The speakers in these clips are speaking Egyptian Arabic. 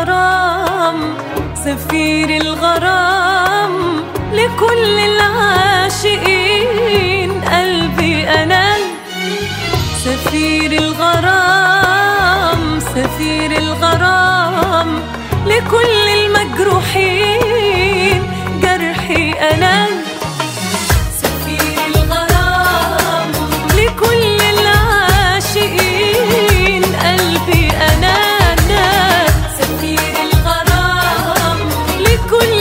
الغرام سفير الغرام لكل العاشقين قلبي أنا سفير الغرام سفير الغرام لكل المجروحين جرحي أنا سفير الغرام لكل العاشقين قلبي أنا أنا سفير الغرام لكل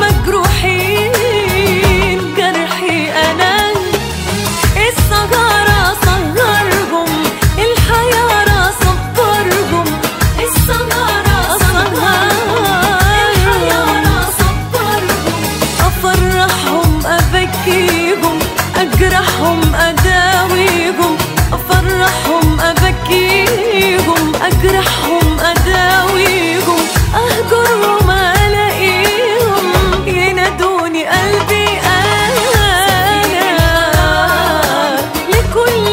المجروحين جرحي أنا السهرة صغرهم الحيارة صبرهم السهرة صغرهم الحيارة صبرهم أفرحهم أبكيهم أجرحهم أداويهم أفرحهم أبكيهم أجرحهم أداويهم أهجرهم ألاقيهم ينادوني قلبي أنا لكل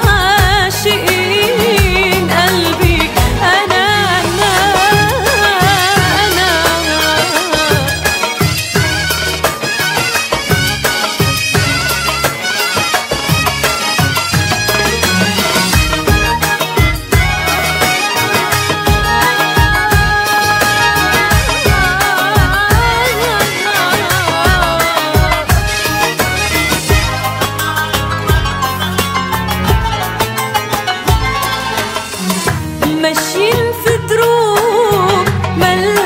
العاشقين قلبي أنا أنا أنا ماشيين في دروب ملناش